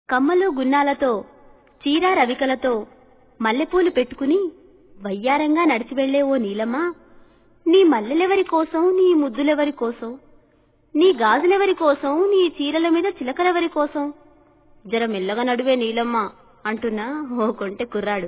కమ్మలు గున్నాలతో చీర రవికలతో మల్లెపూలు పెట్టుకుని వయ్యారంగా నడిచి వెళ్లే ఓ నీలమ్మ నీ మల్లెలెవరి కోసం నీ ముద్దులెవరి కోసం నీ గాజులెవరి కోసం నీ చీరల మీద చిలకలెవరి కోసం జర మెల్లగా నడువే నీలమ్మ అంటున్నా ఓ కొంటె కుర్రాడు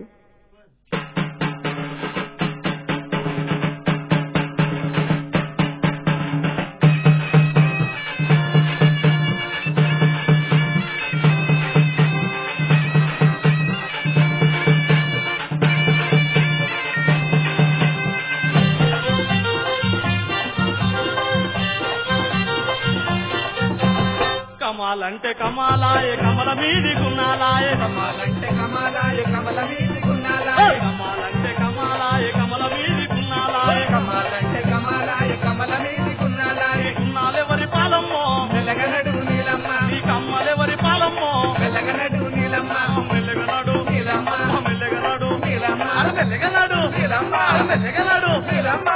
కమాలంటే కమాలాయ కమల మీది గున్నాలాయ కమాలంటే కమాలాయ కమల మీది గున్నాలాయ కమాలంటే కమాలాయ కమల మీది గున్నాలాయ కమాలంటే కమాలాయ కమల మీది గున్నాలాయ గున్నాలెవరి పాలమ్మో వెలగనడు నీలమ్మ నీ కమ్మలెవరి పాలమ్మో వెలగనడు నీలమ్మ మెల్లగనాడు నీలమ్మ మెల్లగనాడు నీలమ్మ అర మెల్లగనాడు నీలమ్మ అర మెల్లగనాడు నీలమ్మ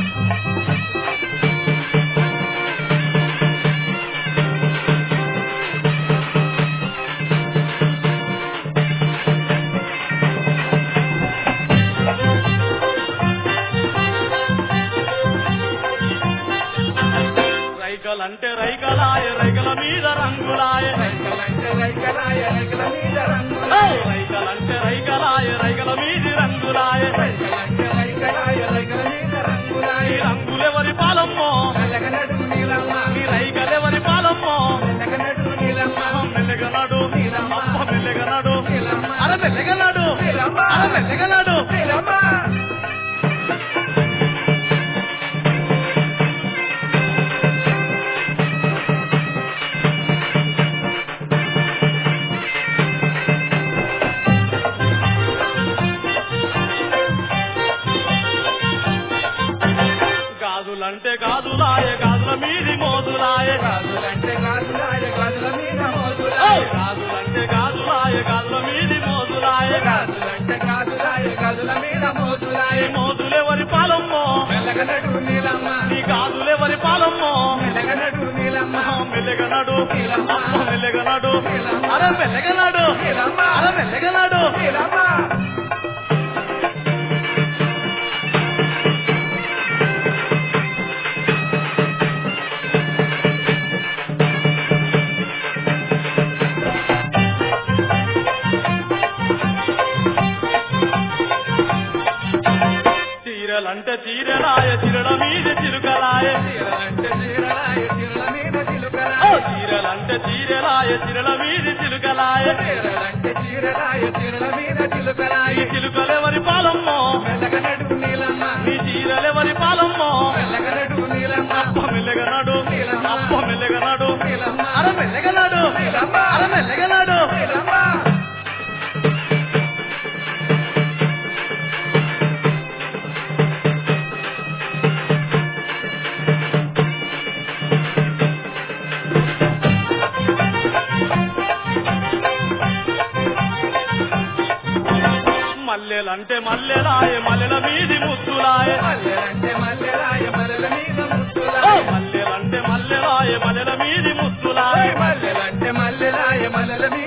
రైకలంటే రైకలాయ రైకల మీద రంగులాయ రైకలంటే రైకలాయ రైకల మీద రంగులాయ రైకలంటే రైకలాయ రైకల మీది రంగులాయ రైకలంటే రైకలాయ రైకల మీద ఈ రంగులాయ రంగులెవరి పాలమ్మో వెలగనడు నీలమ్మ ఈ రైకలెవరి పాలమ్మో వెలగనడు నీలమ్మ మెల్లగనాడు అప్ప మెల్లగనాడు నీలమ్మ అర మెల్లగనాడు నీలమ్మ అర మెల్లగనాడు నీలమ్మ గాజులంటే గాజులాయ గాజుల మీది మోజులాయ గాజులంటే గాజులాయ గాజుల మీద మోజులాయ గాజులంటే గాజులాయ గాజుల మీది మోజులాయ గాజులంటే గాజులాయ గాజుల మీద మోజులాయ ఈ మోజులెవరి పాలమ్మో మెల్లగనడు నీలమ్మ నీ గాజులెవరి పాలమ్మో మెల్లగనడు నీలమ్మ మెల్లగనాడు అప్ప మెల్లగనాడు నీలమ్మ అర మెల్లగనాడు నీలమ్మ అర మెల్లగనాడు నీలమ్మ చీరలంటే చీరలాయ చిరల మీది చిలుకలాయ చీరలంటే చీరలాయ చీరల మీద చిలుకలాయ చీరలంటే చీరలాయ చిరల మీది చిలుకలాయ చీరలంటే చీరలాయ చీరల మీద ఈ చిలుకలాయ చిలుకలెవరి పాలమ్మో మెల్లగనడు నీలమ్మ నీ చీరలెవరి పాలమ్మో మెల్లగనడు నీలమ్మ అప్ప మెల్లగనాడు అప్ప మెల్లగనాడు నీలమ్మ అర మెల్లగనాడు నీలమ్మ అర మెల్లగనాడు నీలమ్మ మల్లెలంటే మల్లెలాయ మల్లెల మీది ముద్దులాయ మల్లెలంటే మల్లెలాయ మల్లెల మీద ముద్దులాయ మల్లెలంటే మల్లెలాయ మల్లెల మీది ముద్దులాయ మల్లెలంటే మల్లెలాయ మల్లెల మీద